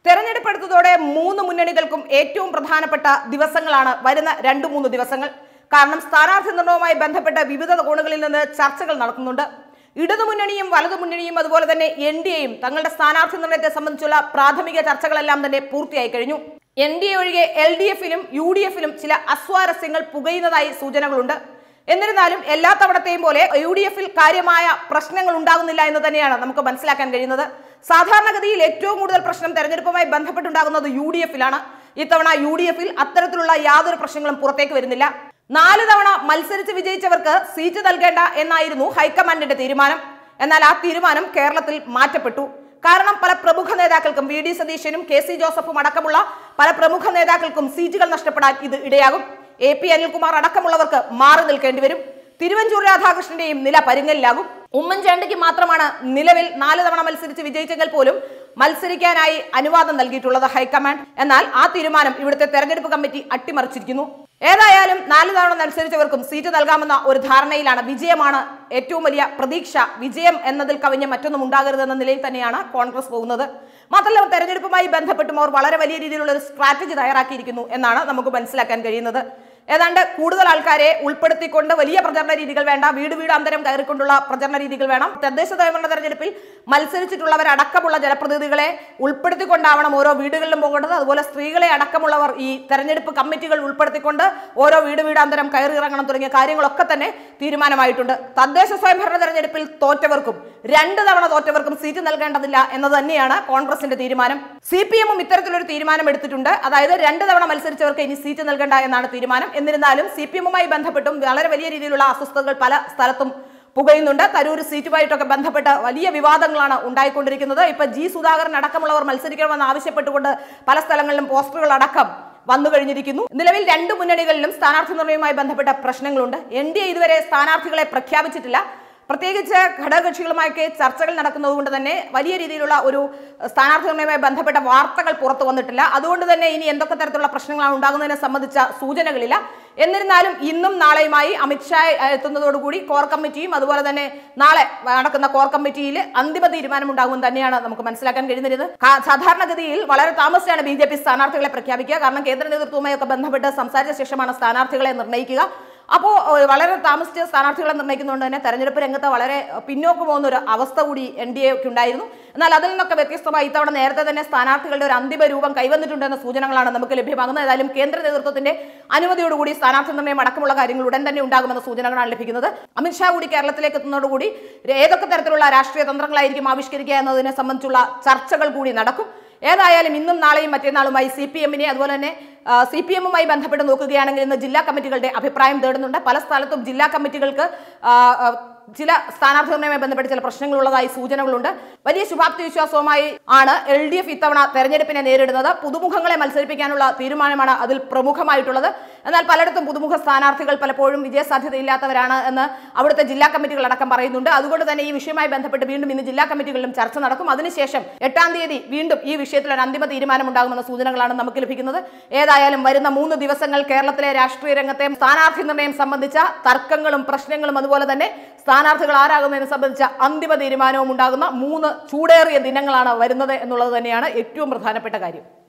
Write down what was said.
തെരഞ്ഞെടുപ്പ് എടുത്തതോടെ മൂന്ന് മുന്നണികൾക്കും ഏറ്റവും പ്രധാനപ്പെട്ട ദിവസങ്ങളാണ് വരുന്ന രണ്ട് മൂന്ന് ദിവസങ്ങൾ കാരണം സ്ഥാനാർത്ഥി നിർണയവുമായി ബന്ധപ്പെട്ട വിവിധ കോണുകളിൽ നിന്ന് ചർച്ചകൾ നടക്കുന്നുണ്ട് ഇടതുമുന്നണിയും വലതുമുന്നണിയും അതുപോലെ തന്നെ എൻ ഡി എയും തങ്ങളുടെ സ്ഥാനാർത്ഥി നിർണയത്തെ സംബന്ധിച്ചുള്ള പ്രാഥമിക ചർച്ചകളെല്ലാം തന്നെ പൂർത്തിയായി കഴിഞ്ഞു എൻ ഡി എ ഒഴികെ എൽ ഡി എഫിലും യു ഡി എഫിലും ചില അസ്വാരസ്യങ്ങൾ പുകയുന്നതായി സൂചനകളുണ്ട് എന്നിരുന്നാലും എല്ലാ തവണത്തെയും പോലെ യു ഡി എഫിൽ കാര്യമായ പ്രശ്നങ്ങൾ ഉണ്ടാകുന്നില്ല എന്ന് തന്നെയാണ് നമുക്ക് മനസ്സിലാക്കാൻ കഴിയുന്നത് സാധാരണഗതിയിൽ ഏറ്റവും കൂടുതൽ പ്രശ്നം തെരഞ്ഞെടുപ്പുമായി ബന്ധപ്പെട്ടുണ്ടാകുന്നത് യു ഡി എഫിലാണ് ഇത്തവണ യു ഡി എഫിൽ അത്തരത്തിലുള്ള യാതൊരു പ്രശ്നങ്ങളും പുറത്തേക്ക് വരുന്നില്ല നാല് തവണ മത്സരിച്ച് വിജയിച്ചവർക്ക് സീറ്റ് നൽകേണ്ട എന്നായിരുന്നു ഹൈക്കമാൻഡിന്റെ തീരുമാനം എന്നാൽ ആ തീരുമാനം കേരളത്തിൽ മാറ്റപ്പെട്ടു കാരണം പല പ്രമുഖ നേതാക്കൾക്കും വി ഡി സതീശനും കെ സി ജോസഫും അടക്കമുള്ള പല പ്രമുഖ നേതാക്കൾക്കും സീറ്റുകൾ നഷ്ടപ്പെടാൻ ഇത് ഇടയാകും എ പി അനിൽകുമാർ അടക്കമുള്ളവർക്ക് മാറി നിൽക്കേണ്ടി വരും തിരുവഞ്ചൂർ രാധാകൃഷ്ണന്റെയും നില പരുങ്ങലിലാകും ഉമ്മൻചാണ്ടിക്ക് മാത്രമാണ് നിലവിൽ നാല് തവണ മത്സരിച്ച് വിജയിച്ചെങ്കിൽ പോലും മത്സരിക്കാനായി അനുവാദം നൽകിയിട്ടുള്ളത് ഹൈക്കമാൻഡ് എന്നാൽ ആ തീരുമാനം ഇവിടുത്തെ തെരഞ്ഞെടുപ്പ് കമ്മിറ്റി അട്ടിമറിച്ചിരിക്കുന്നു ഏതായാലും നാല് തവണ മത്സരിച്ചവർക്കും സീറ്റ് നൽകാമെന്ന ഒരു ധാരണയിലാണ് വിജയമാണ് ഏറ്റവും വലിയ പ്രതീക്ഷ വിജയം എന്നതിൽ കവിഞ്ഞ് മറ്റൊന്നും ഉണ്ടാകരുതെന്ന നിലയിൽ തന്നെയാണ് കോൺഗ്രസ് പോകുന്നത് മാത്രമല്ല തെരഞ്ഞെടുപ്പുമായി ബന്ധപ്പെട്ടും അവർ വളരെ വലിയ രീതിയിലുള്ള ഒരു സ്ട്രാറ്റജി തയ്യാറാക്കിയിരിക്കുന്നു എന്നാണ് നമുക്ക് മനസ്സിലാക്കാൻ കഴിയുന്നത് ഏതാണ്ട് കൂടുതൽ ആൾക്കാരെ ഉൾപ്പെടുത്തിക്കൊണ്ട് വലിയ പ്രചരണ രീതികൾ വേണ്ട വീട് വീട് അന്തരം കയറിക്കൊണ്ടുള്ള പ്രചരണ രീതികൾ വേണം തദ്ദേശ സ്വയംഭരണ തെരഞ്ഞെടുപ്പിൽ മത്സരിച്ചിട്ടുള്ളവരടക്കമുള്ള ജനപ്രതിനിധികളെ ഉൾപ്പെടുത്തിക്കൊണ്ടാവണം ഓരോ വീടുകളിലും പോകേണ്ടത് അതുപോലെ സ്ത്രീകളെ അടക്കമുള്ളവർ ഈ തെരഞ്ഞെടുപ്പ് കമ്മിറ്റികൾ ഉൾപ്പെടുത്തിക്കൊണ്ട് ഓരോ വീട് വീടാന്തരം കയറി ഇറങ്ങണം തുടങ്ങിയ കാര്യങ്ങളൊക്കെ തന്നെ തീരുമാനമായിട്ടുണ്ട് തദ്ദേശ സ്വയംഭരണ തെരഞ്ഞെടുപ്പിൽ തോറ്റവർക്കും രണ്ട് തവണ തോറ്റവർക്കും സീറ്റ് നൽകേണ്ടതില്ല എന്നത് തന്നെയാണ് കോൺഗ്രസിന്റെ തീരുമാനം സി പി എമ്മും ഇത്തരത്തിലൊരു തീരുമാനം എടുത്തിട്ടുണ്ട് അതായത് രണ്ട് തവണ മത്സരിച്ചവർക്ക് ഇനി സീറ്റ് നൽകേണ്ട എന്നാണ് തീരുമാനം എന്നിരുന്നാലും സി പി എമ്മുമായി ബന്ധപ്പെട്ടും വളരെ വലിയ രീതിയിലുള്ള അസ്വസ്ഥതകൾ പല സ്ഥലത്തും പുകയുന്നുണ്ട് തരൂർ സീറ്റുമായിട്ടൊക്കെ ബന്ധപ്പെട്ട് വലിയ വിവാദങ്ങളാണ് ഉണ്ടായിക്കൊണ്ടിരിക്കുന്നത് ഇപ്പൊ ജി സുധാകരൻ അടക്കമുള്ളവർ മത്സരിക്കണമെന്ന് ആവശ്യപ്പെട്ടുകൊണ്ട് പല സ്ഥലങ്ങളിലും പോസ്റ്ററുകൾ അടക്കം വന്നു കഴിഞ്ഞിരിക്കുന്നു നിലവിൽ രണ്ട് മുന്നണികളിലും സ്ഥാനാർത്ഥി നിർണയവുമായി ബന്ധപ്പെട്ട പ്രശ്നങ്ങളുണ്ട് എൻ ഡി എ ഇതുവരെ സ്ഥാനാർത്ഥികളെ പ്രഖ്യാപിച്ചിട്ടില്ല പ്രത്യേകിച്ച് ഘടകകക്ഷികളുമായൊക്കെ ചർച്ചകൾ നടക്കുന്നതുകൊണ്ട് തന്നെ വലിയ രീതിയിലുള്ള ഒരു സ്ഥാനാർത്ഥി നിർണയവുമായി ബന്ധപ്പെട്ട വാർത്തകൾ പുറത്തു വന്നിട്ടില്ല അതുകൊണ്ട് തന്നെ ഇനി എന്തൊക്കെ തരത്തിലുള്ള പ്രശ്നങ്ങളാണ് ഉണ്ടാകുന്നതിനെ സംബന്ധിച്ച സൂചനകളില്ല എന്നിരുന്നാലും ഇന്നും നാളെയുമായി അമിത്ഷാ എത്തുന്നതോടുകൂടി കോർ കമ്മിറ്റിയും അതുപോലെ തന്നെ നാളെ നടക്കുന്ന കോർ കമ്മിറ്റിയിൽ അന്തിമ തീരുമാനം ഉണ്ടാകുമെന്ന് തന്നെയാണ് നമുക്ക് മനസ്സിലാക്കാൻ കഴിയുന്നത് കാ- സാധാരണഗതിയിൽ വളരെ താമസിച്ചാണ് ബി ജെ പി സ്ഥാനാർത്ഥികളെ പ്രഖ്യാപിക്കുക കാരണം കേന്ദ്ര നേതൃത്വവുമായി ഒക്കെ ബന്ധപ്പെട്ട് സംസാരിച്ച ശേഷമാണ് സ്ഥാനാർത്ഥികളെ നിർണ്ണയിക്കുക അപ്പോൾ വളരെ താമസിച്ച് സ്ഥാനാർത്ഥികളെ നിർണ്ണയിക്കുന്നതുകൊണ്ട് തന്നെ തെരഞ്ഞെടുപ്പ് രംഗത്ത് വളരെ പിന്നോക്കം പോകുന്ന ഒരു അവസ്ഥ കൂടി എൻ ഡി എക്ക് ഉണ്ടായിരുന്നു എന്നാൽ അതിൽ നിന്നൊക്കെ വ്യത്യസ്തമായി ഇത്തവണ നേരത്തെ തന്നെ സ്ഥാനാർത്ഥികളുടെ ഒരു അന്തിമ രൂപം കൈവന്നിട്ടുണ്ടെന്ന സൂചനകളാണ് നമുക്ക് ലഭ്യമാകുന്നത് ഏതായാലും കേന്ദ്ര നേതൃത്വത്തിന്റെ അനുമതിയോടുകൂടി സ്ഥാനാർത്ഥി നിർണ്ണയം അടക്കമുള്ള കാര്യങ്ങൾ ഉടൻ തന്നെ ഉണ്ടാകുമെന്ന സൂചനകളാണ് ലഭിക്കുന്നത് അമിത്ഷാ കൂടി കേരളത്തിലേക്ക് എത്തുന്നതോടുകൂടി ഏതൊക്കെ തരത്തിലുള്ള രാഷ്ട്രീയ തന്ത്രങ്ങളായിരിക്കും ആവിഷ്കരിക്കുക എന്നതിനെ സംബന്ധിച്ചുള്ള ചർച്ചകൾ കൂടി നടക്കും ഏതായാലും ഇന്നും നാളെയും മറ്റന്നാളുമായി സി പി എമ്മിനെ അതുപോലെ തന്നെ സി പി എമ്മുമായി ബന്ധപ്പെട്ട് നോക്കുകയാണെങ്കിൽ ഇന്ന് ജില്ലാ കമ്മിറ്റികളുടെ അഭിപ്രായം തേടുന്നുണ്ട് പല സ്ഥലത്തും ജില്ലാ കമ്മിറ്റികൾക്ക് ആ, ആ, ചില സ്ഥാനാർത്ഥി നിർണ്ണയവുമായി ബന്ധപ്പെട്ട് ചില പ്രശ്നങ്ങളുള്ളതായി സൂചനകളുണ്ട് വലിയ ശുഭാപ്തി വിശ്വാസവുമായി ആണ് എൽ ഡി എഫ് ഇത്തവണ തെരഞ്ഞെടുപ്പിനെ നേരിടുന്നത് പുതുമുഖങ്ങളെ മത്സരിപ്പിക്കാനുള്ള തീരുമാനമാണ് അതിൽ പ്രമുഖമായിട്ടുള്ളത് എന്നാൽ പലയിടത്തും പുതുമുഖ സ്ഥാനാർത്ഥികൾ പലപ്പോഴും വിജയസാധ്യതയില്ലാത്തവരാണ് എന്ന് അവിടുത്തെ ജില്ലാ കമ്മിറ്റികൾ അടക്കം പറയുന്നുണ്ട് അതുകൊണ്ട് തന്നെ ഈ വിഷയവുമായി ബന്ധപ്പെട്ട് വീണ്ടും ഇന്ന് ജില്ലാ കമ്മിറ്റികളിലും ചർച്ച നടക്കും അതിനുശേഷം എട്ടാം തീയതി വീണ്ടും ഈ വിഷയത്തിൽ ഒരു അന്തിമ തീരുമാനം ഉണ്ടാകുമെന്ന സൂചനകളാണ് നമുക്ക് ലഭിക്കുന്നത് ഏതായാലും വരുന്ന മൂന്ന് ദിവസങ്ങൾ കേരളത്തിലെ രാഷ്ട്രീയ രംഗത്തെ സ്ഥാനാർത്ഥി നിർണ്ണയം സംബന്ധിച്ച തർക്കങ്ങളും പ്രശ്നങ്ങളും അതുപോലെ തന്നെ സ്ഥാനാർത്ഥികൾ ആരാകുന്നതിനെ സംബന്ധിച്ച അന്തിമ തീരുമാനവും ഉണ്ടാകുന്ന മൂന്ന് ചൂടേറിയ ദിനങ്ങളാണ് വരുന്നത് എന്നുള്ളത് തന്നെയാണ് ഏറ്റവും പ്രധാനപ്പെട്ട കാര്യം